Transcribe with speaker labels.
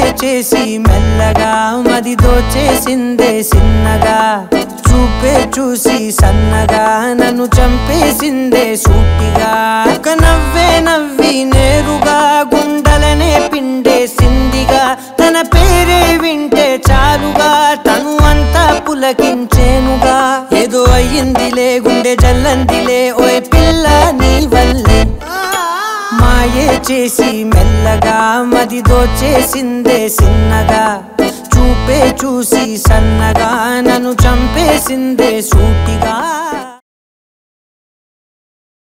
Speaker 1: చేసి మెల్లగా మది దోచేసిందే సిన్నగా చూపే చూసి సన్నగా నన్ను చంపేసిందే సూటిగా ఒక నవ్వే నవ్వి నేరుగా గుండెలనే పిండేసిందిగా తన పేరే వింటే చాలుగా తను అంతా పులకించేనుగా ఏదో అయ్యిందిలే గుండె జల్లందిలే ఓయ్ పిల్ల నీ వల్లే మాయే చేసి మెల్లగా మది దోచేసిందే సిన్నగా చూపే చూసి సన్నగా నన్ను చంపేసిందే సూటిగా